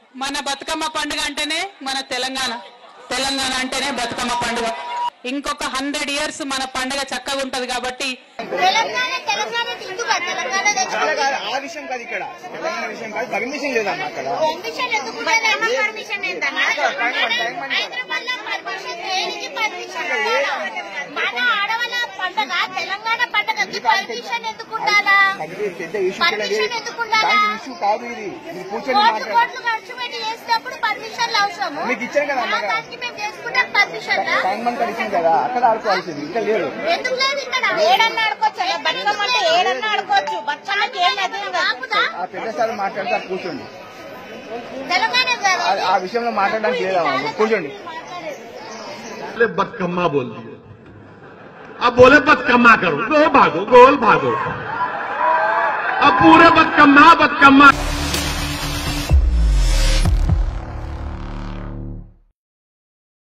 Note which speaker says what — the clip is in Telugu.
Speaker 1: మన బతుకమ్మ పండుగ అంటేనే మన తెలంగాణ తెలంగాణ అంటేనే బతుకమ్మ పండుగ ఇంకొక హండ్రెడ్ ఇయర్స్ మన పండుగ చక్కగా ఉంటది కాబట్టి
Speaker 2: తెలంగాణ తెలంగాణ ఎందుకు తెలంగాణ
Speaker 3: అలా
Speaker 2: తెచ్చుకుంది
Speaker 3: కాదు ఆ విషయం కాదు ఇక్కడ తెలంగాణ విషయం కాదు పర్మిషన్ లేదమ్మా అక్కడ
Speaker 2: పర్మిషన్ ఎందుకు ఉండాలి? పర్మిషన్ ఏంటన్నా? హైదరాబాద్ లో పర్మిషన్ దేనికి పర్మిషన్ ఉండాలా? మన ఆడవాళ్ళ పండగ తెలంగాణ పండగకి పర్మిషన్ ఎందుకు ఉండాలా
Speaker 3: అది పెద్ద ఇష్యూ
Speaker 2: పర్మిషన్ ఎందుకు ఉండాలా
Speaker 3: ఇష్యూ కాదు ఇది మీరు కూర్చొని
Speaker 2: కోట్లు
Speaker 3: మాట్లాడాలి
Speaker 2: కోట్లు ఖర్చు పెట్టి చేసినప్పుడు పర్మిషన్లు అవసరము
Speaker 3: మీకు ఇచ్చాను కదా
Speaker 2: మా
Speaker 3: అమ్మగా.
Speaker 2: దానికి మేము చేసుకుంటాం పర్మిషన్
Speaker 3: టైం మంత్ ఇచ్చింది కదా అక్కడ ఆడుకోవాల్సింది ఇక్కడ లేదు
Speaker 2: ఎందుకు లేదు ఇక్కడ
Speaker 4: ఏడన్నా ఆడుకోవచ్చు బతుకమ్మ అంటే ఏడన్నా ఆడుకోవచ్చు బతుకమ్మకి ఏం లేదు
Speaker 2: కాపుదా?
Speaker 3: ఆ పెద్ద సార్ మాట్లాడితే అక్కడ కూర్చోండి
Speaker 2: తెలంగాణ కాదు.
Speaker 3: ఆ- ఆ విషయంలో మాట్లాడడానికి లేదమ్మా కూర్చోండి
Speaker 5: बोले बदकम्मा बोल दिए अब बोले बदकम्मा करो गो भागो गोल भागो अब पूरे बदकम्मा बदकम्मा